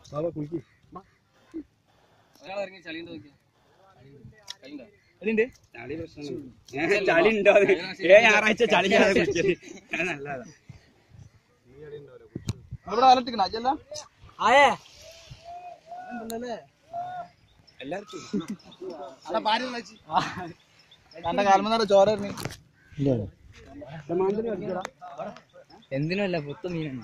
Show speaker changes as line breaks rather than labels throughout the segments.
ബാബാ കുളിക്ക്
ഒരാൾ ഇറങ്ങി ചളിയുണ്ട് നോക്കിയാ ചളിയുണ്ടോ
അതുണ്ട് ചളി പ്രശ്നം ചളി ഉണ്ടോ അത്? ഏ ഞായറാഴ്ച ചളി ചെയ്യാതെ കുളിക്കല് അത് നല്ലതാ
ഇവിടെ വലട്ടിക്കണ അജല്ല
ആയേ
എല്ലാവർക്കും
അല്ല ഭാര്യ വിളിച്ച് കണ്ട കാൽമന്നാടെ ചോര ഇറങ്ങി
മാന്തല് വെക്കടാ
എന്തിനല്ല പുത്ത മീനാണ്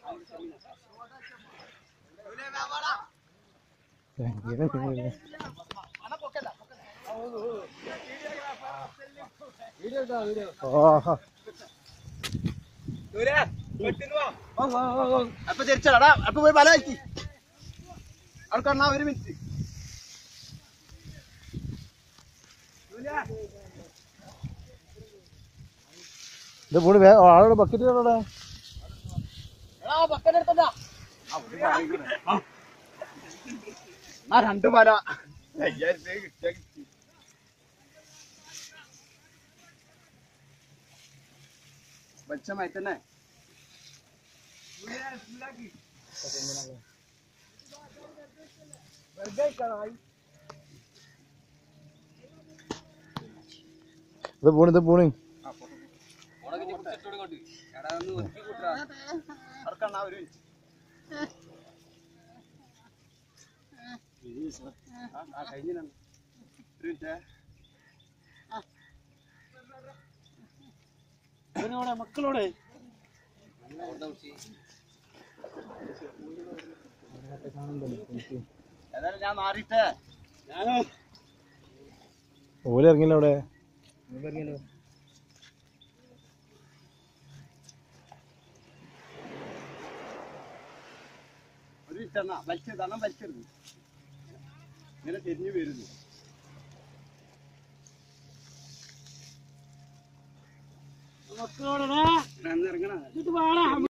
അപ്പൊ തിരിച്ചടാ അപ്പൊ പോയി വല ആക്കി അവിടെ കാണാ ഒരു മിനിറ്റ്
ഇത് പോണി ആളുടെ ബക്കറ്റ് അവിടെ
ആ രണ്ട് വല അയ്യായിരത്തി കിട്ടിയ കിട്ടി വെച്ചമായി തന്നെ
ഇത് പോണി ഇത് പോണി
അവിടെ കാണാ ഒരു മിനിറ്റ് ആ, ആ, കഴിഞ്ഞിട്ടുണ്ട്. ഒരു മിനിറ്റ്
മക്കളോടെ
ഏതായാലും ഞാൻ മാറിയിട്ടേ
ഞാനോ
ഓല് ഇറങ്ങില്ല അവിടെ
ഒരു മിനിറ്റ് എന്നാ വലിച്ചത് അണ്ണം വലിച്ചെടുത്തു ഇങ്ങനെ തിരിഞ്ഞു വരുന്നു
മക്കളോടാ ഇറങ്ങണ